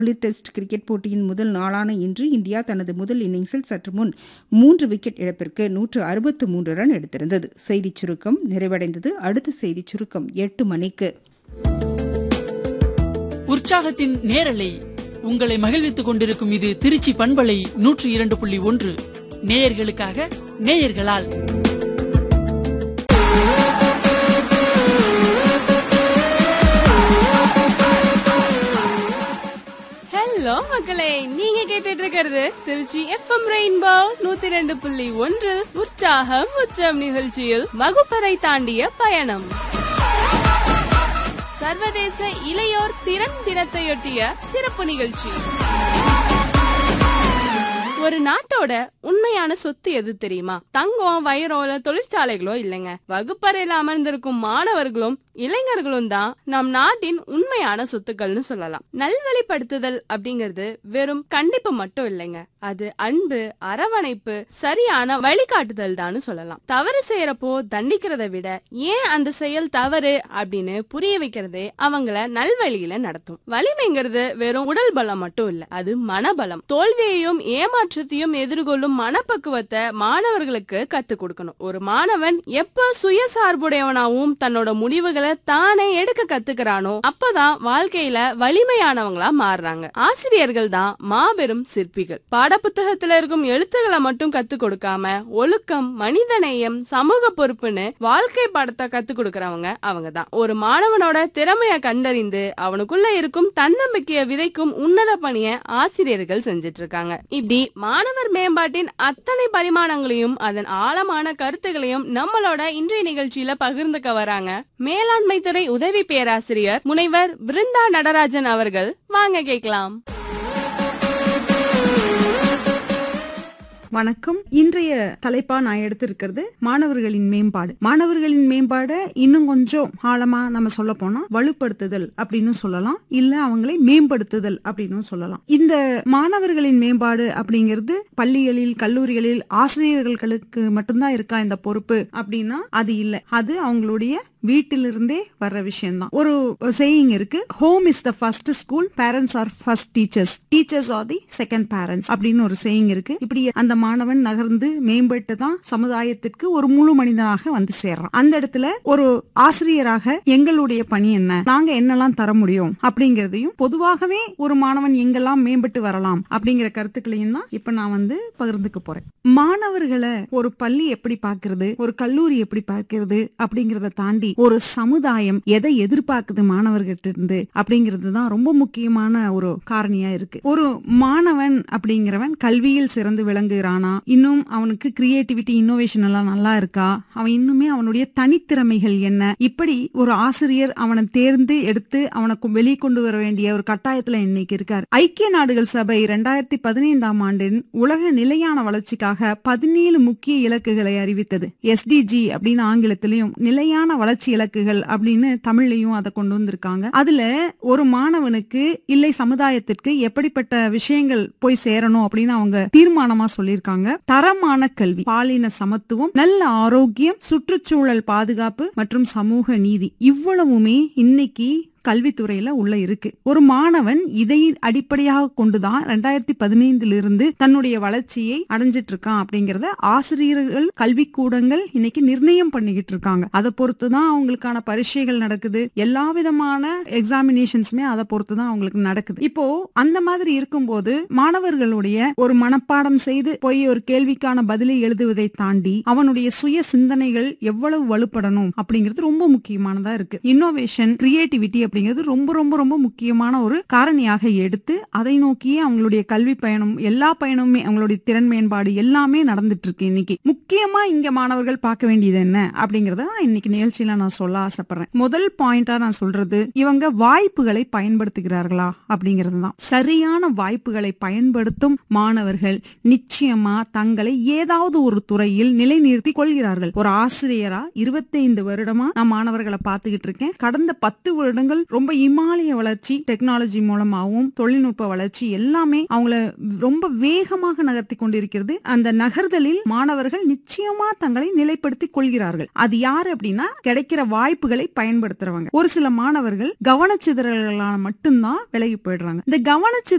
மகளிர் test cricket போட்டியின் முதல் நாளான இன்று இந்தியா தனது முதல் இன்னிங்ஸில் சற்று முன் மூன்று விக்கெட் இழப்பிற்கு நூற்று அறுபத்து மூன்று ரன் எடுத்திருந்தது செய்திச் சுருக்கம் நிறைவடைந்தது அடுத்த செய்திச் சுருக்கம் எட்டு மணிக்கு உற்சாகத்தின் நேரலை உங்களை மகிழ்வித்துக் கொண்டிருக்கும் இது திருச்சி பண்பலை நூற்றி இரண்டு புள்ளி ஒன்று நேயர்களுக்காக நேயர்களால் ஹலோ மக்களே நீங்க கேட்டுட்டு இருக்கிறது திருச்சி எஃப்எம் ரெயின்போ நூத்தி ரெண்டு புள்ளி ஒன்று உற்சாகம் உச்சம் நிகழ்ச்சியில் வகுப்பறை தாண்டிய பயணம் சர்வதேச இளையோர் திறன் தினத்தையொட்டிய சிறப்பு நிகழ்ச்சி ஒரு நாட்டோட உண்மையான சொத்து எது தெரியுமா தங்கம் வைரம் இல்ல தொழிற்சாலைகளோ இல்லைங்க வகுப்பறையில அமர்ந்திருக்கும் மாணவர்களும் இளைஞர்களும் தான் நம் நாட்டின் உண்மையான சொத்துக்கள்னு சொல்லலாம் நல்வழிப்படுத்துதல் அப்படிங்கிறது வெறும் கண்டிப்பு மட்டும் இல்லைங்க அது அன்பு அரவணைப்பு சரியான வழிகாட்டுதல் தான் சொல்லலாம் தவறு செய்யறப்போ தண்டிக்கிறதை விட ஏன் அந்த செயல் தவறு அப்படின்னு புரிய வைக்கிறதே அவங்கள நல்வழியில நடத்தும் வலிமைங்கிறது வெறும் உடல் பலம் மட்டும் இல்ல அது மனபலம் தோல்வியையும் ஏமாற்றத்தையும் எதிர்கொள்ளும் மனப்பக்குவத்தை மாணவர்களுக்கு கத்து கொடுக்கணும் ஒரு மாணவன் எப்ப சுயசார்புடையவனாவும் தன்னோட முடிவுகளை தானே எடுக்க கத்துக்கிறானோ அப்பதான் வாழ்க்கையில வலிமையானவங்களா மாறுறாங்க ஆசிரியர்கள் தான் மாபெரும் சிற்பிகள் பாடப்புத்தகத்துல இருக்கும் எழுத்துக்களை மட்டும் கத்து கொடுக்காம ஒழுக்கம் மனிதநேயம் சமூக பொறுப்புன்னு வாழ்க்கை பாடத்தை கத்து கொடுக்கறவங்க அவங்க தான் ஒரு மாணவனோட திறமைய கண்டறிந்து அவனுக்குள்ள இருக்கும் தன்னம்பிக்கைய விதைக்கும் உன்னத பணிய ஆசிரியர்கள் செஞ்சிட்டு இருக்காங்க இப்படி மாணவர் மேம்பாட்டின் அத்தனை பரிமாணங்களையும் அதன் ஆழமான கருத்துகளையும் நம்மளோட இன்றைய நிகழ்ச்சியில பகிர்ந்துக்க வராங்க மேலாண்மை துறை உதவி பேராசிரியர் முனைவர் பிருந்தா நடராஜன் அவர்கள் வாங்க கேட்கலாம் வணக்கம் இன்றைய தலைப்பா நான் எடுத்திருக்கிறது மாணவர்களின் மேம்பாடு மாணவர்களின் மேம்பாட இன்னும் கொஞ்சம் ஆழமா நம்ம சொல்ல போனா வலுப்படுத்துதல் அப்படின்னு சொல்லலாம் இல்ல அவங்களை மேம்படுத்துதல் அப்படின்னு சொல்லலாம் இந்த மாணவர்களின் மேம்பாடு அப்படிங்கிறது பள்ளிகளில் கல்லூரிகளில் ஆசிரியர்களுக்கு மட்டும்தான் இருக்கா இந்த பொறுப்பு அப்படின்னா அது இல்ல அது அவங்களுடைய வீட்டிலிருந்தே வர்ற விஷயம்தான் ஒரு சேயிங் இருக்கு home is the first school parents are first teachers teachers are the second parents அப்படின்னு ஒரு சேயிங் இருக்கு இப்படி அந்த மாணவன் நகர்ந்து மேம்பட்டு தான் சமுதாயத்திற்கு ஒரு முழு மனிதனாக வந்து சேர்றான் அந்த இடத்துல ஒரு ஆசிரியராக எங்களுடைய பணி என்ன நாங்க என்னெல்லாம் தர முடியும் அப்படிங்கறதையும் பொதுவாகவே ஒரு மாணவன் எங்கெல்லாம் மேம்பட்டு வரலாம் அப்படிங்கிற கருத்துக்களையும் தான் இப்ப நான் வந்து பகிர்ந்துக்க போறேன் மாணவர்களை ஒரு பள்ளி எப்படி பார்க்கிறது ஒரு கல்லூரி எப்படி பார்க்கிறது அப்படிங்கறத தாண்டி ஒரு சமுதாயம் எதை எதிர்பார்க்குது மாணவர்கிட்ட இருந்து அப்படிங்கிறது தான் ரொம்ப முக்கியமான ஒரு காரணியா இருக்கு ஒரு மாணவன் அப்படிங்கிறவன் கல்வியில் சிறந்து விளங்குகிறானா இன்னும் அவனுக்கு கிரியேட்டிவிட்டி இன்னோவேஷன் எல்லாம் நல்லா இருக்கா அவன் இன்னுமே அவனுடைய தனித்திறமைகள் என்ன இப்படி ஒரு ஆசிரியர் அவனை தேர்ந்து எடுத்து அவனுக்கு வெளியே கொண்டு வர வேண்டிய ஒரு கட்டாயத்துல இன்னைக்கு இருக்கார் ஐக்கிய நாடுகள் சபை இரண்டாயிரத்தி பதினைந்தாம் ஆண்டின் உலக நிலையான வளர்ச்சிக்காக பதினேழு முக்கிய இலக்குகளை அறிவித்தது எஸ்டிஜி அப்படின்னு ஆங்கிலத்திலையும் நிலையான வளர்ச்சி இலக்குகள் அப்படின்னு தமிழ்லையும் அதை கொண்டு வந்திருக்காங்க அதுல ஒரு மாணவனுக்கு இல்லை சமுதாயத்திற்கு எப்படிப்பட்ட விஷயங்கள் போய் சேரணும் அப்படின்னு அவங்க தீர்மானமா சொல்லியிருக்காங்க தரமான கல்வி பாலின சமத்துவம் நல்ல ஆரோக்கியம் சுற்றுச்சூழல் பாதுகாப்பு மற்றும் சமூக நீதி இவ்வளவுமே இன்னைக்கு கல்வித்துறையில உள்ள இருக்கு ஒரு மாணவன் இதை அடிப்படையாக கொண்டுதான் ரெண்டாயிரத்தி பதினைந்துல இருந்து தன்னுடைய வளர்ச்சியை அடைஞ்சிட்டு இருக்கான் அப்படிங்கறத ஆசிரியர்கள் கல்வி கூடங்கள் இன்னைக்கு நிர்ணயம் பண்ணிக்கிட்டு இருக்காங்க அதை பொறுத்து தான் அவங்களுக்கான பரீட்சைகள் நடக்குது எல்லா விதமான எக்ஸாமினேஷன்ஸுமே அதை பொறுத்து தான் அவங்களுக்கு நடக்குது இப்போ அந்த மாதிரி இருக்கும்போது மாணவர்களுடைய ஒரு மனப்பாடம் செய்து போய் ஒரு கேள்விக்கான பதிலை எழுதுவதை தாண்டி அவனுடைய சுய சிந்தனைகள் எவ்வளவு வலுப்படணும் அப்படிங்கிறது ரொம்ப முக்கியமானதா இருக்கு இன்னோவேஷன் கிரியேட்டிவிட்டி அப்படிங்கிறது ரொம்ப ரொம்ப ரொம்ப முக்கியமான ஒரு காரணியாக எடுத்து அதை நோக்கியே அவங்களுடைய கல்வி பயணம் எல்லா பயணமுமே அவங்களுடைய திறன் மேம்பாடு எல்லாமே நடந்துட்டு இருக்கு இன்னைக்கு முக்கியமா இங்க மாணவர்கள் பார்க்க வேண்டியது என்ன அப்படிங்கறத நான் இன்னைக்கு நிகழ்ச்சியில நான் சொல்ல ஆசைப்படுறேன் முதல் பாயிண்டா நான் சொல்றது இவங்க வாய்ப்புகளை பயன்படுத்துகிறார்களா அப்படிங்கிறது தான் சரியான வாய்ப்புகளை பயன்படுத்தும் மாணவர்கள் நிச்சயமா தங்களை ஏதாவது ஒரு துறையில் நிலைநிறுத்திக் கொள்கிறார்கள் ஒரு ஆசிரியரா இருபத்தைந்து வருடமா நான் மாணவர்களை பார்த்துக்கிட்டு இருக்கேன் கடந்த பத்து வருடங்கள் மாணவர்கள் ரொம்ப இமாலய வளர்ச்சி டெக்னாலஜி மூலமாகவும் தொழில்நுட்ப வளர்ச்சி எல்லாமே அவங்கள ரொம்ப வேகமாக நகர்த்தி கொண்டிருக்கிறது அந்த நகர்தலில் மாணவர்கள் நிச்சயமா தங்களை நிலைப்படுத்திக் கொள்கிறார்கள் அது யார் அப்படின்னா கிடைக்கிற வாய்ப்புகளை பயன்படுத்துறவங்க ஒரு சில மாணவர்கள் கவனச்சிதறல்களால மட்டும்தான் விலகி போயிடுறாங்க இந்த கவனச்சிதறல்